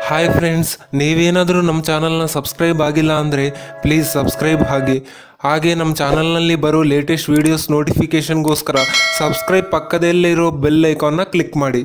hi friends ನೀವೇನಾದರೂ ನಮ್ಮ ಚಾನಲ್ನ ಸಬ್ಸ್ಕ್ರೈಬ್ ಆಗಿಲ್ಲ ಅಂದರೆ ಪ್ಲೀಸ್ ಸಬ್ಸ್ಕ್ರೈಬ್ ಹಾಗೆ ಹಾಗೆ ನಮ್ಮ ಚಾನಲ್ನಲ್ಲಿ ಬರೋ ಲೇಟೆಸ್ಟ್ ವೀಡಿಯೋಸ್ ನೋಟಿಫಿಕೇಷನ್ಗೋಸ್ಕರ ಸಬ್ಸ್ಕ್ರೈಬ್ ಪಕ್ಕದಲ್ಲಿರೋ ಬೆಲ್ ಐಕಾನ್ನ ಕ್ಲಿಕ್ ಮಾಡಿ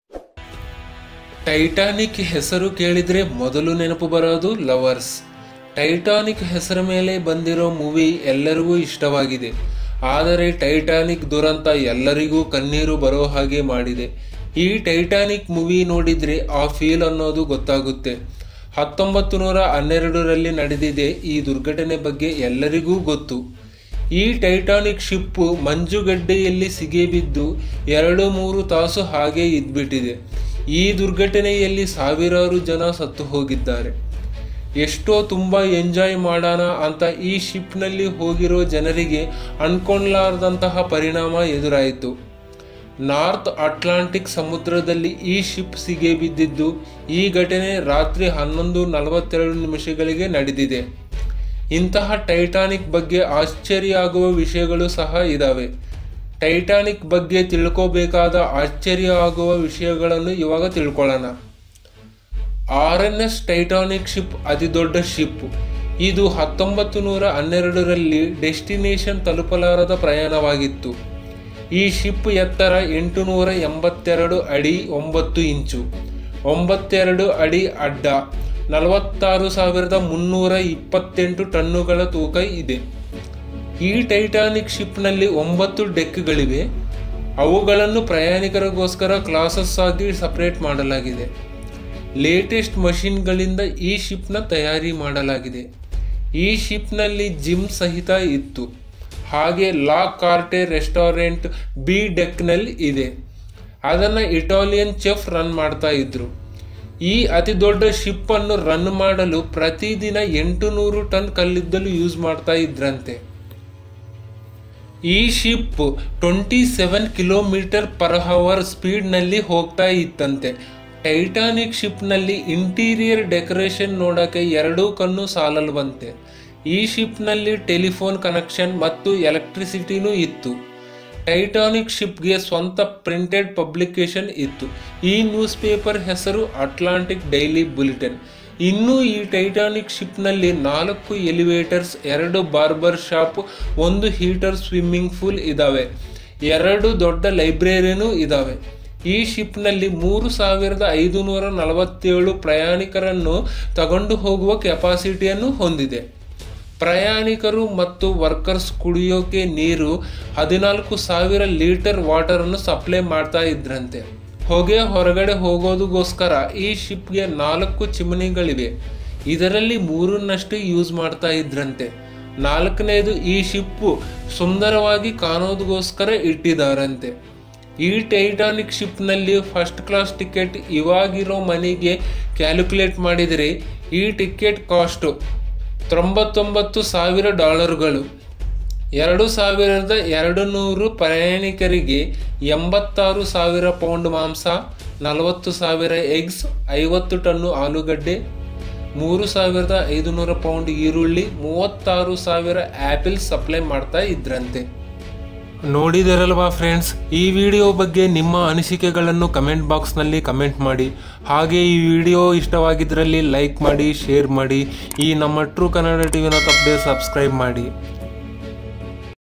ಟೈಟಾನಿಕ್ ಹೆಸರು ಕೇಳಿದರೆ ಮೊದಲು ನೆನಪು ಬರೋದು ಲವರ್ಸ್ ಟೈಟಾನಿಕ್ ಹೆಸರ ಮೇಲೆ ಬಂದಿರೋ ಮೂವಿ ಎಲ್ಲರಿಗೂ ಇಷ್ಟವಾಗಿದೆ ಆದರೆ ಟೈಟಾನಿಕ್ ದುರಂತ ಎಲ್ಲರಿಗೂ ಕಣ್ಣೀರು ಬರೋ ಹಾಗೆ ಮಾಡಿದೆ ಈ ಟೈಟಾನಿಕ್ ಮೂವಿ ನೋಡಿದರೆ ಆ ಫೀಲ್ ಅನ್ನೋದು ಗೊತ್ತಾಗುತ್ತೆ ಹತ್ತೊಂಬತ್ತು ನೂರ ಹನ್ನೆರಡರಲ್ಲಿ ನಡೆದಿದೆ ಈ ದುರ್ಘಟನೆ ಬಗ್ಗೆ ಎಲ್ಲರಿಗೂ ಗೊತ್ತು ಈ ಟೈಟಾನಿಕ್ ಶಿಪ್ಪು ಮಂಜುಗಡ್ಡೆಯಲ್ಲಿ ಸಿಗಿಬಿದ್ದು ಎರಡು ಮೂರು ತಾಸು ಹಾಗೆ ಇದ್ಬಿಟ್ಟಿದೆ ಈ ದುರ್ಘಟನೆಯಲ್ಲಿ ಸಾವಿರಾರು ಜನ ಸತ್ತು ಹೋಗಿದ್ದಾರೆ ಎಷ್ಟೋ ತುಂಬ ಎಂಜಾಯ್ ಮಾಡೋಣ ಅಂತ ಈ ಶಿಪ್ನಲ್ಲಿ ಹೋಗಿರೋ ಜನರಿಗೆ ಅನ್ಕೊಳ್ಳಾರ್ದಂತಹ ಪರಿಣಾಮ ಎದುರಾಯಿತು ನಾರ್ತ್ ಅಟ್ಲಾಂಟಿಕ್ ಸಮುದ್ರದಲ್ಲಿ ಈ ಶಿಪ್ ಸಿಗೆ ಬಿದ್ದಿದ್ದು ಈ ಘಟನೆ ರಾತ್ರಿ ಹನ್ನೊಂದು ನಲವತ್ತೆರಡು ನಿಮಿಷಗಳಿಗೆ ನಡೆದಿದೆ ಇಂತಹ ಟೈಟಾನಿಕ್ ಬಗ್ಗೆ ಆಶ್ಚರ್ಯ ಆಗುವ ವಿಷಯಗಳು ಸಹ ಇದ್ದಾವೆ ಟೈಟಾನಿಕ್ ಬಗ್ಗೆ ತಿಳ್ಕೋಬೇಕಾದ ಆಶ್ಚರ್ಯ ಆಗುವ ವಿಷಯಗಳನ್ನು ಇವಾಗ ತಿಳ್ಕೊಳ್ಳೋಣ R N S Titanic ship ಅತಿ ದೊಡ್ಡ ಶಿಪ್ ಇದು ಹತ್ತೊಂಬತ್ತು ನೂರ ಹನ್ನೆರಡರಲ್ಲಿ ಡೆಸ್ಟಿನೇಷನ್ ತಲುಪಲಾರದ ಪ್ರಯಾಣವಾಗಿತ್ತು ಈ ಶಿಪ್ ಎತ್ತರ ಎಂಟು ನೂರ ಎಂಬತ್ತೆರಡು ಅಡಿ ಒಂಬತ್ತು ಇಂಚು ಒಂಬತ್ತೆರಡು ಅಡಿ ಅಡ್ಡ ನಲವತ್ತಾರು ಸಾವಿರದ ಮುನ್ನೂರ ಇಪ್ಪತ್ತೆಂಟು ಟನ್ನುಗಳ ತೂಕ ಇದೆ ಈ ಟೈಟಾನಿಕ್ ಶಿಪ್ನಲ್ಲಿ ಒಂಬತ್ತು ಡೆಕ್ಗಳಿವೆ ಅವುಗಳನ್ನು ಪ್ರಯಾಣಿಕರಿಗೋಸ್ಕರ ಕ್ಲಾಸಸ್ ಆಗಿ ಸಪರೇಟ್ ಮಾಡಲಾಗಿದೆ ಲೇಟೆಸ್ಟ್ ಮಷಿನ್ಗಳಿಂದ ಈ ಶಿಪ್ನ ತಯಾರಿ ಮಾಡಲಾಗಿದೆ ಈ ಶಿಪ್ನಲ್ಲಿ ಜಿಮ್ ಸಹಿತ ಇತ್ತು ಹಾಗೆ ಲಾ ಕಾರ್ಟೆ ರೆಸ್ಟೋರೆಂಟ್ ಬಿ ಡೆಕ್ನಲ್ಲಿ ಇದೆ ಅದನ್ನು ಇಟಾಲಿಯನ್ ಚೆಫ್ ರನ್ ಮಾಡ್ತಾ ಇದ್ರು ಈ ಅತಿ ದೊಡ್ಡ ಶಿಪ್ ಅನ್ನು ರನ್ ಮಾಡಲು ಪ್ರತಿದಿನ ಎಂಟು ನೂರು ಟನ್ ಕಲ್ಲಿದ್ದಲು ಯೂಸ್ ಮಾಡ್ತಾ ಇದ್ರಂತೆ ಈ ship twenty seven kilometre per hour ಸ್ಪೀಡ್ನಲ್ಲಿ ಹೋಗ್ತಾ ಇತ್ತಂತೆ ಟೈಟಾನಿಕ್ ಶಿಪ್ನಲ್ಲಿ ಇಂಟೀರಿಯರ್ ಡೆಕೋರೇಷನ್ ನೋಡೋಕ್ಕೆ ಎರಡೂ ಕಣ್ಣು ಸಾಲಲ್ವಂತೆ ಈ ಶಿಪ್ನಲ್ಲಿ ಟೆಲಿಫೋನ್ ಕನೆಕ್ಷನ್ ಮತ್ತು ಎಲೆಕ್ಟ್ರಿಸಿಟಿನೂ ಇತ್ತು ಟೈಟಾನಿಕ್ ಶಿಪ್ಗೆ ಸ್ವಂತ ಪ್ರಿಂಟೆಡ್ ಪಬ್ಲಿಕೇಶನ್ ಇತ್ತು ಈ ನ್ಯೂಸ್ ಪೇಪರ್ ಹೆಸರು ಅಟ್ಲಾಂಟಿಕ್ ಡೈಲಿ ಬುಲೆಟಿನ್ ಇನ್ನೂ ಈ ಟೈಟಾನಿಕ್ ಶಿಪ್ನಲ್ಲಿ ನಾಲ್ಕು ಎಲಿವೇಟರ್ಸ್ ಎರಡು ಬಾರ್ಬರ್ ಶಾಪ್ ಒಂದು ಹೀಟರ್ ಸ್ವಿಮ್ಮಿಂಗ್ ಪೂಲ್ ಇದ್ದಾವೆ ಎರಡು ದೊಡ್ಡ ಲೈಬ್ರರಿನೂ ಇದ್ದಾವೆ ಈ ಶಿಪ್ನಲ್ಲಿ ಮೂರು ಸಾವಿರದ ಐದುನೂರ ನಲವತ್ತೇಳು ಪ್ರಯಾಣಿಕರನ್ನು ತಗೊಂಡು ಹೋಗುವ ಕೆಪಾಸಿಟಿಯನ್ನು ಹೊಂದಿದೆ ಪ್ರಯಾಣಿಕರು ಮತ್ತು ವರ್ಕರ್ಸ್ ಕುಡಿಯೋಕೆ ನೀರು ಹದಿನಾಲ್ಕು ಸಾವಿರ ಲೀಟರ್ ವಾಟರನ್ನು ಸಪ್ಲೈ ಮಾಡ್ತಾ ಇದ್ರಂತೆ ಹೊಗೆ ಹೊರಗಡೆ ಹೋಗೋದಕ್ಕೋಸ್ಕರ ಈ ಶಿಪ್ಗೆ ನಾಲ್ಕು ಚಿಮಣಿಗಳಿವೆ ಇದರಲ್ಲಿ ಮೂರನ್ನಷ್ಟು ಯೂಸ್ ಮಾಡ್ತಾ ಇದ್ರಂತೆ ನಾಲ್ಕನೇದು ಈ ಶಿಪ್ಪು ಸುಂದರವಾಗಿ ಕಾಣೋದಕ್ಕೋಸ್ಕರ ಇಟ್ಟಿದ್ದಾರಂತೆ ಈ ಟೈಟಾನಿಕ್ ಶಿಪ್ನಲ್ಲಿ ಫಸ್ಟ್ ಕ್ಲಾಸ್ ಟಿಕೆಟ್ ಇವಾಗಿರೋ ಮನಿಗೆ ಕ್ಯಾಲ್ಕುಲೇಟ್ ಮಾಡಿದರೆ ಈ ಟಿಕೆಟ್ ಕಾಸ್ಟು ತೊಂಬತ್ತೊಂಬತ್ತು ಸಾವಿರ ಡಾಲರ್ಗಳು ಎರಡು ಸಾವಿರದ ಎರಡು ನೂರು ಪ್ರಯಾಣಿಕರಿಗೆ ಎಂಬತ್ತಾರು ಸಾವಿರ ಪೌಂಡ್ ಮಾಂಸ ನಲವತ್ತು ಸಾವಿರ ಎಗ್ಸ್ ಐವತ್ತು ಟನ್ನು ಆಲೂಗಡ್ಡೆ ಮೂರು ಸಾವಿರದ ಐದುನೂರು ಪೌಂಡ್ ಈರುಳ್ಳಿ ಮೂವತ್ತಾರು ಸಾವಿರ ಆ್ಯಪಲ್ ಸಪ್ಲೈ ಮಾಡ್ತಾ ಇದ್ರಂತೆ ನೋಡಿದರಲ್ವಾ ಫ್ರೆಂಡ್ಸ್ ಈ ವಿಡಿಯೋ ಬಗ್ಗೆ ನಿಮ್ಮ ಅನಿಸಿಕೆಗಳನ್ನು ಕಮೆಂಟ್ ಬಾಕ್ಸ್ನಲ್ಲಿ ಕಮೆಂಟ್ ಮಾಡಿ ಹಾಗೆ ಈ ವಿಡಿಯೋ ಇಷ್ಟವಾಗಿದ್ದಲ್ಲಿ ಲೈಕ್ ಮಾಡಿ ಶೇರ್ ಮಾಡಿ ಈ ನಮ್ಮ ಟ್ರೂ ಕನ್ನಡ ಟಿವಿನ ತಪ್ಪದೆ ಸಬ್ಸ್ಕ್ರೈಬ್ ಮಾಡಿ